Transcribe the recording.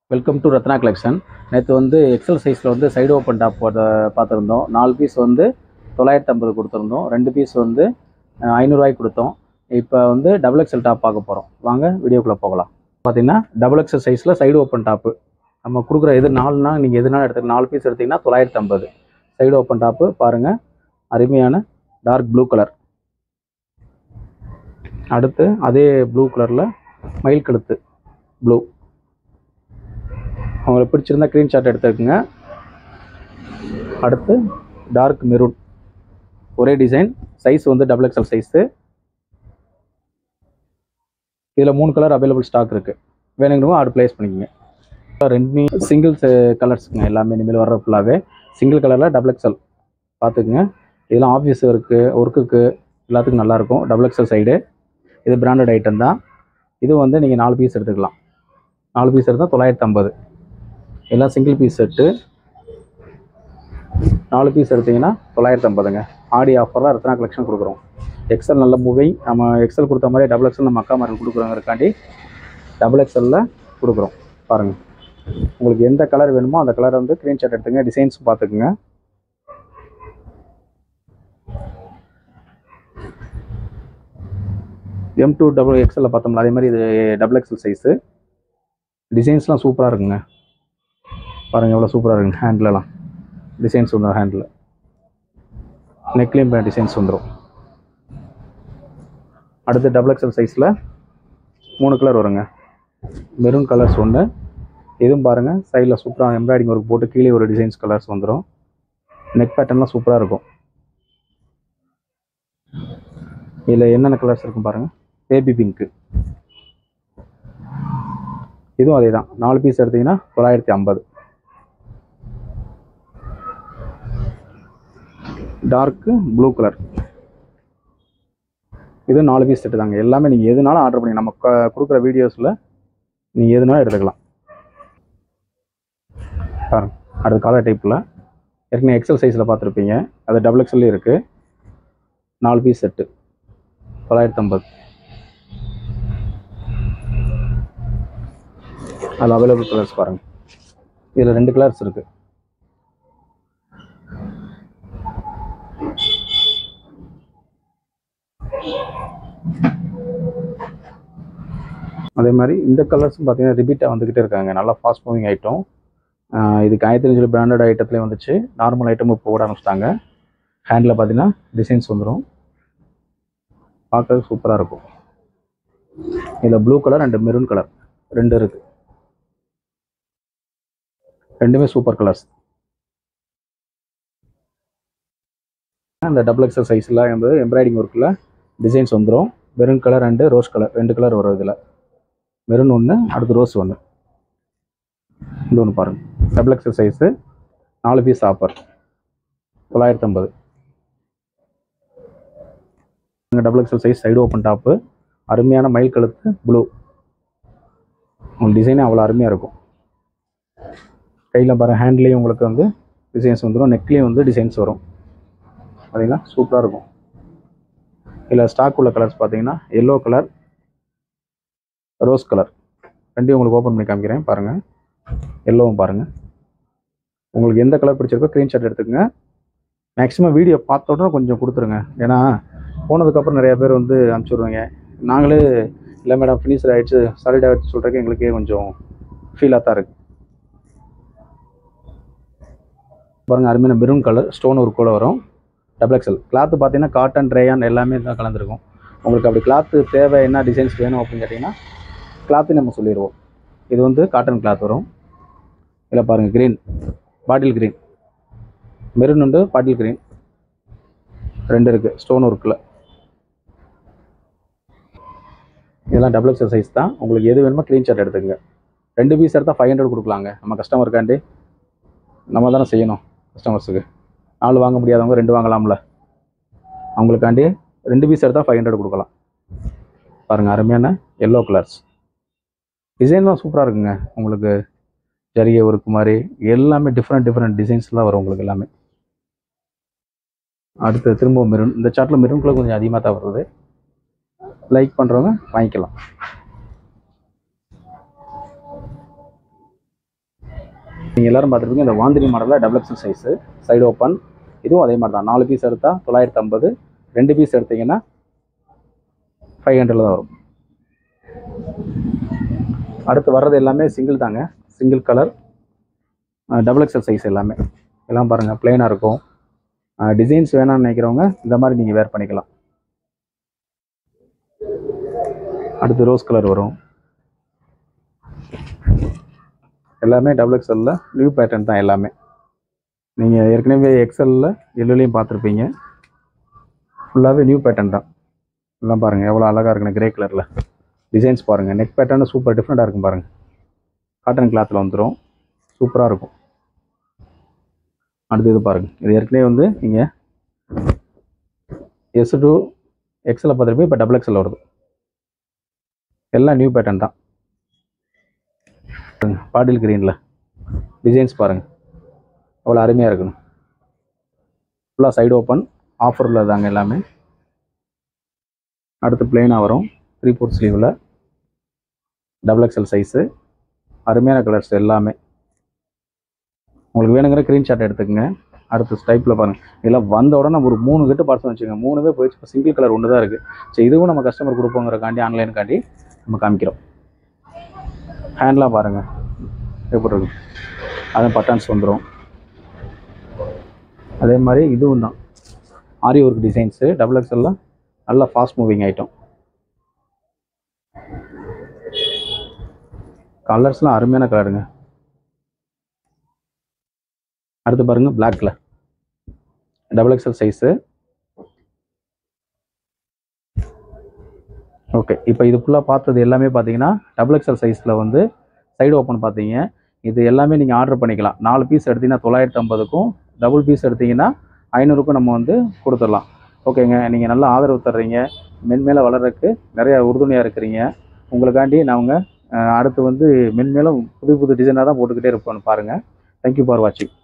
welcome to Ratna collection நேற்று வந்து XL சைஸில் வந்து சைடு ஓப்பன் டாப் போட்ட பார்த்துருந்தோம் நாலு பீஸ் வந்து தொள்ளாயிரத்தி ஐம்பது கொடுத்துருந்தோம் ரெண்டு பீஸ் வந்து அஹ், ஐநூறுரூவாய்க்கு கொடுத்தோம் இப்போ வந்து டபுள் எக்ஸல் டாப் பார்க்க போகிறோம் வாங்க வீடியோக்குள்ளே போகலாம் பார்த்தீங்கன்னா டபுள் எக்ஸல் சைஸில் சைடு ஓப்பன் டாப்பு நம்ம கொடுக்குற எது நாலுனா நீங்கள் எதுனாலும் எடுத்து நாலு பீஸ் எடுத்தீங்கன்னா தொள்ளாயிரத்தி ஐம்பது சைடு ஓப்பன் டாப்பு பாருங்கள் அருமையான டார்க் ப்ளூ கலர் அடுத்து அதே ப்ளூ கலரில் மயில் கழுத்து ப்ளூ உங்களுக்கு பிடிச்சிருந்தா ஸ்க்ரீன்ஷாட் எடுத்துக்கோங்க அடுத்து டார்க் மெரூன் ஒரே டிசைன் சைஸ் வந்து டபுள் எக்ஸல் சைஸு இதில் மூணு கலர் அவைலபிள் ஸ்டாக் இருக்குது வேணுங்கிறவங்க ஆர்டர் ப்ளேஸ் பண்ணிக்கோங்க ரெண்டு சிங்கிள் கலர்ஸுங்க எல்லாமே இனிமேல் வர்ற ஃபுல்லாகவே சிங்கிள் கலரில் டபுள் எக்ஸல் பார்த்துக்குங்க இதெல்லாம் ஆஃபீஸ் ஒர்க்கு ஒர்க்குக்கு எல்லாத்துக்கும் நல்லாயிருக்கும் டபுள் எக்ஸல் சைடு இது பிராண்டட் ஐட்டம் தான் இது வந்து நீங்கள் நாலு பீஸ் எடுத்துக்கலாம் நாலு பீஸ் எடுத்தால் தொள்ளாயிரத்தி ஐம்பது எல்லாம் சிங்கிள் பீஸ் செட்டு நாலு பீஸ் எடுத்தீங்கன்னா தொள்ளாயிரத்தி ஐம்பதுங்க ஆடி ஆஃபரில் ரத்னா கலெக்ஷன் கொடுக்குறோம் எக்ஸல் நல்ல மூவிங் நம்ம எக்ஸல் கொடுத்த மாதிரி டபுள் எக்ஸல் நம்ம அக்கா மாதிரி கொடுக்குறோங்கிறக்காண்டி டபுள் எக்ஸலில் கொடுக்குறோம் பாருங்கள் உங்களுக்கு எந்த கலர் வேணுமோ அந்த கலரை வந்து ஸ்க்ரீன்ஷாட் எடுத்துங்க டிசைன்ஸ் பார்த்துக்குங்க எம் டூ டபுள் எக்ஸலில் பார்த்தோம்ல அதே மாதிரி இது டபுள் எக்ஸல் சைஸு டிசைன்ஸ்லாம் சூப்பராக இருக்குங்க பாருங்கள் எவ்வளோ சூப்பராக இருக்குங்க ஹேண்ட்லலாம் டிசைன்ஸ் வந்துடும் ஹேண்டில் நெக்லையும் டிசைன்ஸ் வந்துடும் அடுத்து டபுள் எக்ஸல் சைஸில் மூணு கலர் வருங்க மெரூன் கலர்ஸ் ஒன்று இதுவும் பாருங்கள் சைடில் சூப்பராக எம்ப்ராய்டிங் ஒர்க் போட்டு கீழே ஒரு டிசைன்ஸ் கலர்ஸ் வந்துடும் நெக் பேட்டர்ன்லாம் சூப்பராக இருக்கும் இதில் என்னென்ன கலர்ஸ் இருக்கும் பாருங்கள் பேபி பிங்க்கு இதுவும் அதே தான் நாலு பீஸ் எடுத்தீங்கன்னா தொள்ளாயிரத்தி ஐம்பது டார்க்கு ப்ளூ கலர் இது நாலு பீஸ் செட்டு தாங்க எல்லாமே நீங்கள் எதுனாலும் ஆர்டர் பண்ணி நம்ம க- கொடுக்குற வீடியோஸில் நீங்கள் எதுனாலும் எடுத்துக்கலாம் பாருங்க அடுத்த காலர் டைப்பில் ஏற்கனவே எக்ஸல் சைஸில் பார்த்துருப்பீங்க அது டபுள் எக்ஸல்லே இருக்குது நாலு பீஸ் செட்டு தொள்ளாயிரத்தி ஐம்பது அதில் அவைலபிள் கலர்ஸ் பாருங்கள் இதில் ரெண்டு கலர்ஸ் இருக்குது அதே மாதிரி இந்த கலர்ஸும் பார்த்தீங்கன்னா ரிப்பீட்டாக வந்துக்கிட்டே இருக்காங்க நல்லா ஃபாஸ்ட் மூவிங் ஐட்டம் இதுக்கு ஆயிரத்தி அஞ்சு பிராண்டட் ஐட்டத்துலேயே வந்துச்சு நார்மல் ஐட்டமும் இப்போ போட ஆரம்பிச்சிட்டாங்க ஹேண்டில் பார்த்தீங்கன்னா டிசைன்ஸ் வந்துடும் பார்க்கறது சூப்பராக இருக்கும் இதில் blue colour and maroon colour ரெண்டு இருக்குது ரெண்டுமே சூப்பர் கலர்ஸ் அந்த டபுள் எக்ஸல் சைஸில் வந்து எம்ப்ராய்டிங் ஒர்க்கில் டிசைன்ஸ் வந்துடும் maroon colour and rose colour ரெண்டு கலர் வரும் இதில் மெரூன் ஒன்று அடுத்து ரோஸ் ஒன்று இந்த ஒன்று பாருங்கள் டபுள் எக்ஸல் சைஸு நாலு பீஸ் ஆஃபர் தொள்ளாயிரத்தி ஐம்பது double XL size side open top அருமையான மயில் கழுத்து ப்ளூ உங்களுக்கு டிசைனே அவ்வளோ அருமையாக இருக்கும் கையில் பாரு ஹேண்ட்லேயும் உங்களுக்கு வந்து டிசைன்ஸ் வந்துடும் நெக்லேயும் வந்து டிசைன்ஸ் வரும் பார்த்தீங்கன்னா சூப்பராக இருக்கும் இதில் ஸ்டாக் உள்ள கலர்ஸ் பார்த்தீங்கன்னா எல்லோ கலர் ரோஸ் கலர் ரெண்டையும் உங்களுக்கு ஓப்பன் பண்ணி காமிக்கிறேன் பாருங்கள் எல்லோவும் பாருங்கள் உங்களுக்கு எந்த கலர் பிடிச்சிருக்கோ ஸ்க்ரீன்ஷாட் எடுத்துக்கங்க மேக்ஸிமம் வீடியோ பார்த்த உடனே கொஞ்சம் கொடுத்துருங்க ஏன்னா போனதுக்கப்புறம் நிறைய பேர் வந்து அனுப்பிச்சி விடுவாங்க நாங்களே இல்லை மேடம் ஃபினிஷர் ஆகிடுச்சு சாலிட் ஆகிடுச்சு சொல்கிறதுக்கு எங்களுக்கே கொஞ்சம் ஃபீலாக தான் இருக்குது பாருங்கள் அருமையான மெரூன் கலர் ஸ்டோன் ஒரு கூட வரும் டபுள் எக்ஸல் கிளாத்து பார்த்தீங்கன்னா காட்டன் ரேயான் எல்லாமே தான் கலந்துருக்கும் உங்களுக்கு அப்படி கிளாத்து தேவை என்ன டிசைன்ஸ் வேணும் அப்படின்னு கேட்டிங்கன்னா கிளாத்து நம்ம சொல்லிடுவோம் இது வந்து காட்டன் கிளாத் வரும் இதில் பாருங்கள் க்ரீன் பாட்டில் க்ரீன் மெரூன் உண்டு பாட்டில் க்ரீன் ரெண்டு இருக்குது ஸ்டோன் ஒர்க்கில் இதெல்லாம் டபுள் எக்ஸல் சைஸ் தான் உங்களுக்கு எது வேணுமோ க்ரீன்ஷாட் எடுத்துக்கங்க ரெண்டு பீஸ் எடுத்தால் ஃபைவ் ஹண்ட்ரட் கொடுக்கலாங்க நம்ம கஸ்டமருக்காண்டி நம்ம தானே செய்யணும் கஸ்டமர்ஸுக்கு நாலு வாங்க முடியாதவங்க ரெண்டு வாங்கலாம்ல அவங்களுக்காண்டி ரெண்டு பீஸ் எடுத்தால் ஃபைவ் ஹண்ட்ரட் கொடுக்கலாம் பாருங்கள் அருமையான எல்லோ கலர்ஸ் டிசைன்லாம் சூப்பராக இருக்குங்க உங்களுக்கு ஜரிகை ஒர்க் மாதிரி எல்லாமே டிஃப்ரெண்ட் டிஃப்ரெண்ட் டிசைன்ஸ்லாம் வரும் உங்களுக்கு எல்லாமே அடுத்து திரும்ப மெரூன் இந்த சார்ட்டில் மெரூன் கலர் கொஞ்சம் அதிகமாக தான் வருது லைக் பண்ணுறவங்க வாங்கிக்கலாம் நீங்கள் எல்லாரும் பார்த்துருப்பீங்க இந்த வாந்திரி மாடலில் double XL size side open இதுவும் அதே மாதிரி தான் நாலு பீஸ் எடுத்தால் தொள்ளாயிரத்தி ஐம்பது ரெண்டு பீஸ் எடுத்தீங்கன்னா ஃபைவ் ஹண்ட்ரடில் தான் வரும் அடுத்து வர்றது எல்லாமே சிங்கிள் தாங்க single colour double XL size எல்லாமே எல்லாம் பாருங்கள் பிளெயினாக இருக்கும் டிசைன்ஸ் வேணாம்னு நினைக்கிறவங்க இந்த மாதிரி நீங்கள் வேர் பண்ணிக்கலாம் அடுத்து ரோஸ் கலர் வரும் எல்லாமே டபுள் எக்ஸலில் நியூ பேட்டர்ன் தான் எல்லாமே நீங்கள் ஏற்கனவே எக்ஸலில் எல்லுலையும் பார்த்துருப்பீங்க ஃபுல்லாகவே நியூ பேட்டர்ன் தான் எல்லாம் பாருங்கள் எவ்வளோ அழகாக இருக்குன்னு கிரே கலரில் டிசைன்ஸ் பாருங்கள் நெக் பேட்டர்னு சூப்பர் டிஃப்ரெண்ட்டாக இருக்கும் பாருங்கள் காட்டன் கிளாத்தில் வந்துடும் சூப்பராக இருக்கும் அடுத்து இது பாருங்கள் இது ஏற்கனவே வந்து நீங்கள் எஸ் டு எக்ஸலில் பார்த்துருப்பீங்க இப்போ டபுள் எக்ஸல் வருது எல்லாம் நியூ பேட்டர்ன் தான் பாட்டில் கிரீனில் டிசைன்ஸ் பாருங்கள் அவ்வளோ அருமையாக இருக்கணும் ஃபுல்லாக சைடு ஓப்பன் ஆஃபரில் தாங்க எல்லாமே அடுத்து பிளெயினாக வரும் த்ரீ ஃபோர்த் ஸ்லீவில் டபுள் எக்ஸல் சைஸு அருமையான கலர்ஸ் எல்லாமே உங்களுக்கு வேணுங்கிற ஸ்க்ரீன்ஷாட் எடுத்துக்கங்க அடுத்து ஸ்டைப்பில் பாருங்கள் இதெல்லாம் வந்த உடனே ஒரு மூணு கட்டு பார்சல் வச்சுக்கோங்க மூணுமே போயிடுச்சு இப்போ சிங்கிள் கலர் ஒன்று தான் இருக்குது சரி இதுவும் நம்ம கஸ்டமர் கொடுப்போங்கிறக்காண்டி ஆன்லைனுக்காண்டி நம்ம காமிக்கிறோம் ஹேண்ட்லாம் பாருங்கள் எப்படி இருக்கும் அதுவும் பட்டன்ஸ் வந்துடும் அதே மாதிரி இதுவும் தான் ஆரி ஒர்க் டிசைன்ஸு டபுள் எக்ஸ்எல்லாம் நல்லா ஃபாஸ்ட் மூவிங் ஐட்டம் கலர்ஸ்லாம் அருமையான கலருங்க அடுத்து பாருங்க black colour double XL size okay இப்போ இது ஃபுல்லாக பார்த்தது எல்லாமே பார்த்தீங்கன்னா டபுள் எக்ஸ்எல் சைஸில் வந்து சைடு ஓப்பன் பார்த்தீங்க இது எல்லாமே நீங்கள் ஆர்டர் பண்ணிக்கலாம் நாலு பீஸ் எடுத்தீங்கன்னா தொள்ளாயிரத்தி ஐம்பதுக்கும் டபுள் பீஸ் எடுத்தீங்கன்னா ஐநூறுக்கும் நம்ம வந்து கொடுத்துடலாம் ஓகேங்க நீங்கள் நல்லா ஆதரவு தர்றீங்க மென்மேலே வளர்றதுக்கு நிறைய உறுதுணையாக இருக்கிறீங்க உங்களுக்காண்டி நாங்கள் அடுத்து வந்து மென்மேலும் புது புது டிசைனாக தான் போட்டுக்கிட்டே இருப்போம்னு பாருங்கள் தேங்க்யூ ஃபார் வாட்சிங்